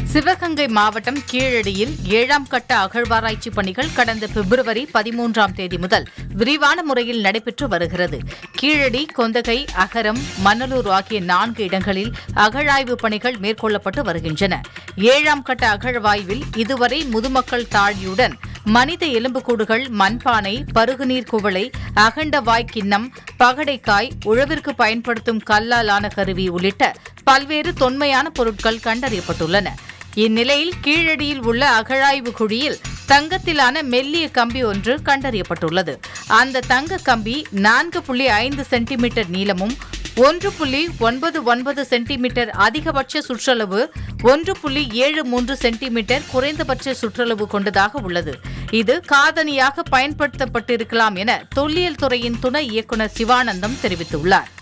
சிவகங்கை மாவட்டம் கீழடியில் ஏழாம் கட்ட அகழ்வாராய்ச்சி பணிகள் கடந்த பிப்ரவரி பதிமூன்றாம் தேதி முதல் விரிவான முறையில் நடைபெற்று வருகிறது கீழடி கொந்தகை அகரம் மணலூர் ஆகிய நான்கு இடங்களில் அகழாய்வு பணிகள் மேற்கொள்ளப்பட்டு வருகின்றன ஏழாம் கட்ட அகழ்வாய்வில் இதுவரை முதுமக்கள் தாழியுடன் மனித எலும்புக்கூடுகள் மண்பானை பருகுநீர் குவளை அகண்ட வாய் கிண்ணம் பகடைக்காய் உழவிற்கு பயன்படுத்தும் கல்லாலான கருவி உள்ளிட்ட பல்வேறு தொன்மையான பொருட்கள் கண்டறியப்பட்டுள்ளன இந்நிலையில் கீழடியில் உள்ள அகழாய்வு குழியில் தங்கத்திலான மெல்லிய கம்பி ஒன்று கண்டறியப்பட்டுள்ளது அந்த தங்க கம்பி நான்கு புள்ளி ஐந்து சென்டிமீட்டர் நீளமும் ஒன்று புள்ளி ஒன்பது ஒன்பது சென்டிமீட்டர் அதிகபட்ச சுற்றளவு ஒன்று புள்ளி ஏழு மூன்று சென்டிமீட்டர் குறைந்தபட்ச சுற்றளவு கொண்டதாக உள்ளது இது காதணியாக பயன்படுத்தப்பட்டிருக்கலாம் என தொல்லியல் துறையின் துணை இயக்குநர் சிவானந்தம் தெரிவித்துள்ளார்